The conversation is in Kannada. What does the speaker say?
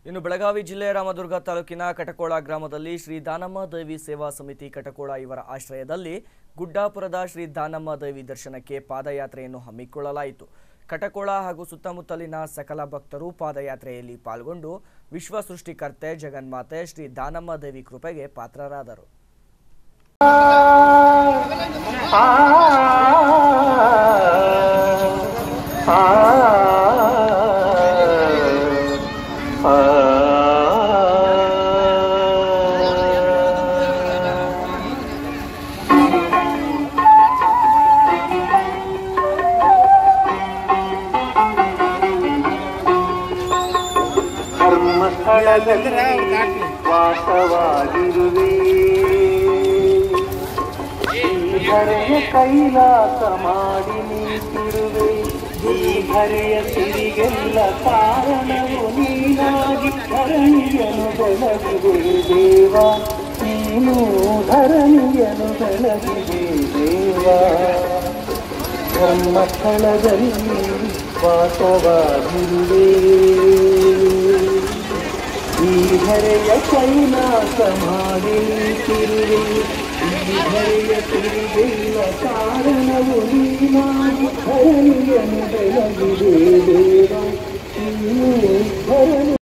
ಇನ್ನು ಬೆಳಗಾವಿ ಜಿಲ್ಲೆಯ ರಾಮದುರ್ಗ ತಾಲೂಕಿನ ಕಟಕೋಳ ಗ್ರಾಮದಲ್ಲಿ ಶ್ರೀ ದಾನಮ್ಮ ದೇವಿ ಸೇವಾ ಸಮಿತಿ ಕಟಕೋಳ ಇವರ ಆಶ್ರಯದಲ್ಲಿ ಗುಡ್ಡಾಪುರದ ಶ್ರೀ ದಾನಮ್ಮ ದೇವಿ ದರ್ಶನಕ್ಕೆ ಪಾದಯಾತ್ರೆಯನ್ನು ಹಮ್ಮಿಕೊಳ್ಳಲಾಯಿತು ಕಟಕೋಳ ಹಾಗೂ ಸುತ್ತಮುತ್ತಲಿನ ಸಕಲ ಭಕ್ತರು ಪಾದಯಾತ್ರೆಯಲ್ಲಿ ಪಾಲ್ಗೊಂಡು ವಿಶ್ವ ಸೃಷ್ಟಿಕರ್ತೆ ಜಗನ್ಮಾತೆ ಶ್ರೀ ದಾನಮ್ಮ ದೇವಿ ಕೃಪೆಗೆ ಪಾತ್ರರಾದರು ಧರ್ಮಸ್ಥಳದಲ್ಲಿ ವಾಸವಾಗಿರುವೆ ಹರೆಯ ಕೈಲಾಸ ಮಾಡಿ ನಿಂತಿರುವೆ ಈ ಹರೆಯ ಸಿರಿಗೆಲ್ಲ ಕಾರಣವು ನೀನಾಗಿ ಧರಣಿಯನು ಬೆಳಗಿದೆ ದೇವ ನೀನು ಧರಣಿಯನು ಬೆಳಗಿದೆ ದೇವ ಧರ್ಮಸ್ಥಳದಲ್ಲಿ ವಾಸವಾಗಿರುವೆ ಈ ಹರೆಯ ಕೈಲಾಸ ಮಾಡಿ ನಿಂತಿರುವೆ ಈ ಹರೆಯ ತಿರುಗೆಲ್ಲ ಕಾರಣವು ನೀನಾಗಿ ಧರಣಿಯನ್ನು ಬೆಳಗಿದೆ